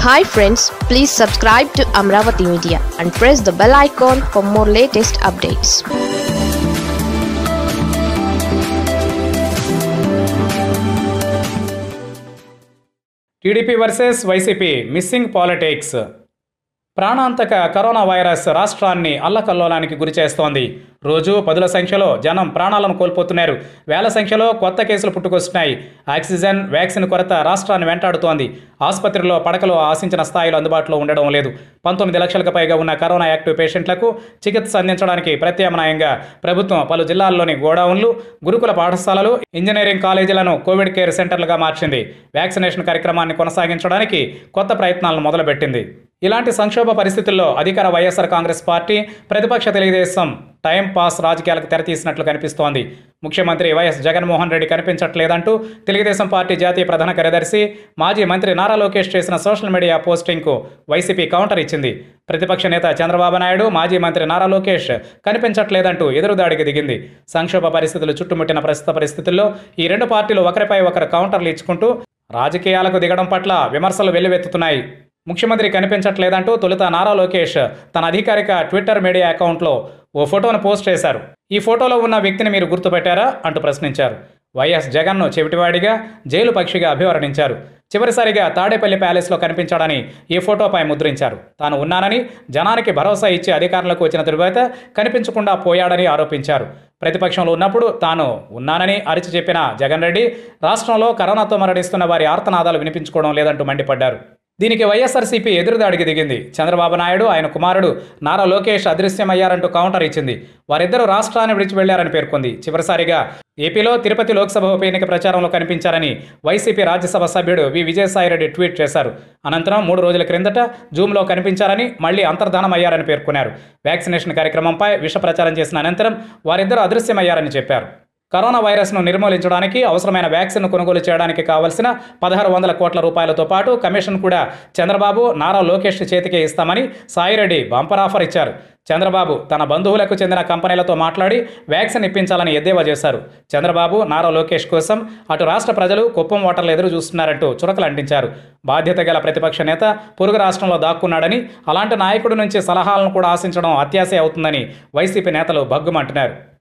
hi friends please subscribe to Amaravati media and press the bell icon for more latest updates TDP versus YCP missing politics ప్రాణాంతక corona virus రాష్ట్రాన్ని అల్లకల్లోలానికి గురిచేస్తోంది రోజు పదుల సంఖ్యలో జనం ప్రాణాలను కోల్పోతున్నారు వేల సంఖ్యలో కొత్త కేసులు పుట్టుకొస్తున్నాయి ఆక్సిజన్ వ్యాక్సిన్ కొరత రాష్ట్రాన్ని వెంటాడుతోంది ఆసుపత్రిలో పడకలు ఆశించిన స్థాయిలో అందుబాటులో ఉండడం లేదు పంతొమ్మిది లక్షలకు పైగా ఉన్న కరోనా యాక్టివ్ పేషెంట్లకు చికిత్స అందించడానికి ప్రత్యామ్నాయంగా ప్రభుత్వం పలు జిల్లాల్లోని గోడౌన్లు గురుకుల పాఠశాలలు ఇంజనీరింగ్ కాలేజీలను కోవిడ్ కేర్ సెంటర్లుగా మార్చింది వ్యాక్సినేషన్ కార్యక్రమాన్ని కొనసాగించడానికి కొత్త ప్రయత్నాలను మొదలుపెట్టింది ఇలాంటి సంక్షోభ పరిస్థితుల్లో అధికార వైఎస్ఆర్ కాంగ్రెస్ పార్టీ ప్రతిపక్ష తెలుగుదేశం టైం పాస్ రాజకీయాలకు తెరతీసినట్లు కనిపిస్తోంది ముఖ్యమంత్రి వైఎస్ జగన్మోహన్ రెడ్డి కనిపించట్లేదంటూ తెలుగుదేశం పార్టీ జాతీయ ప్రధాన కార్యదర్శి మాజీ మంత్రి నారా లోకేష్ చేసిన సోషల్ మీడియా పోస్టింగ్కు వైసీపీ కౌంటర్ ఇచ్చింది ప్రతిపక్ష నేత చంద్రబాబు నాయుడు మాజీ మంత్రి నారా లోకేష్ కనిపించట్లేదంటూ ఎదురుదాడికి దిగింది సంక్షోభ పరిస్థితులు చుట్టుముట్టిన ప్రస్తుత పరిస్థితుల్లో ఈ రెండు పార్టీలు ఒకరిపై ఒకరు కౌంటర్లు ఇచ్చుకుంటూ రాజకీయాలకు దిగడం పట్ల విమర్శలు వెల్లువెత్తుతున్నాయి ముఖ్యమంత్రి కనిపించట్లేదంటూ తొలుత నారా లోకేష్ తన అధికారిక ట్విట్టర్ మీడియా అకౌంట్లో ఓ ఫోటోను పోస్ట్ చేశారు ఈ ఫోటోలో ఉన్న వ్యక్తిని మీరు గుర్తుపెట్టారా అంటూ ప్రశ్నించారు వైఎస్ జగన్ను చెవిటివాడిగా జైలు పక్షిగా అభివర్ణించారు చివరిసారిగా తాడేపల్లి ప్యాలెస్లో కనిపించాడని ఈ ఫోటోపై ముద్రించారు తాను ఉన్నానని జనానికి భరోసా ఇచ్చి అధికారంలోకి వచ్చిన తరువాత కనిపించకుండా పోయాడని ఆరోపించారు ప్రతిపక్షంలో ఉన్నప్పుడు తాను ఉన్నానని అరిచి చెప్పిన జగన్ రెడ్డి రాష్ట్రంలో కరోనాతో మరణిస్తున్న వారి ఆర్తనాదాలు వినిపించుకోవడం లేదంటూ మండిపడ్డారు దీనికి వైఎస్ఆర్సీపీ ఎదురుదాడికి దిగింది చంద్రబాబు నాయుడు ఆయన కుమారుడు నారా లోకేష్ అదృశ్యమయ్యారంటూ కౌంటర్ ఇచ్చింది వారిద్దరూ రాష్ట్రాన్ని విడిచి వెళ్లారని పేర్కొంది చివరిసారిగా ఏపీలో తిరుపతి లోక్సభ ఉప ఎన్నిక ప్రచారంలో కనిపించారని వైసీపీ రాజ్యసభ సభ్యుడు వి విజయసాయిరెడ్డి ట్వీట్ చేశారు అనంతరం మూడు రోజుల క్రిందట జూమ్లో కనిపించారని మళ్లీ అంతర్ధానం అయ్యారని పేర్కొన్నారు వ్యాక్సినేషన్ కార్యక్రమంపై విష ప్రచారం చేసిన అనంతరం వారిద్దరూ అదృశ్యమయ్యారని చెప్పారు కరోనా వైరస్ను నిర్మూలించడానికి అవసరమైన వ్యాక్సిన్ కొనుగోలు చేయడానికి కావలసిన పదహారు వందల కోట్ల రూపాయలతో పాటు కమిషన్ కూడా చంద్రబాబు నారా లోకేష్ చేతికే ఇస్తామని సాయిరెడ్డి బంపర్ ఆఫర్ ఇచ్చారు చంద్రబాబు తన బంధువులకు చెందిన కంపెనీలతో మాట్లాడి వ్యాక్సిన్ ఇప్పించాలని ఎద్దేవా చేశారు చంద్రబాబు నారా లోకేష్ కోసం అటు రాష్ట్ర ప్రజలు కుప్పం ఓటర్లు ఎదురు చూస్తున్నారంటూ చురకలు అంటించారు బాధ్యత గల ప్రతిపక్ష నేత పొరుగు రాష్ట్రంలో దాక్కున్నాడని అలాంటి నాయకుడి నుంచి సలహాలను కూడా ఆశించడం అత్యాశ అవుతుందని వైసీపీ నేతలు భగ్గుమంటున్నారు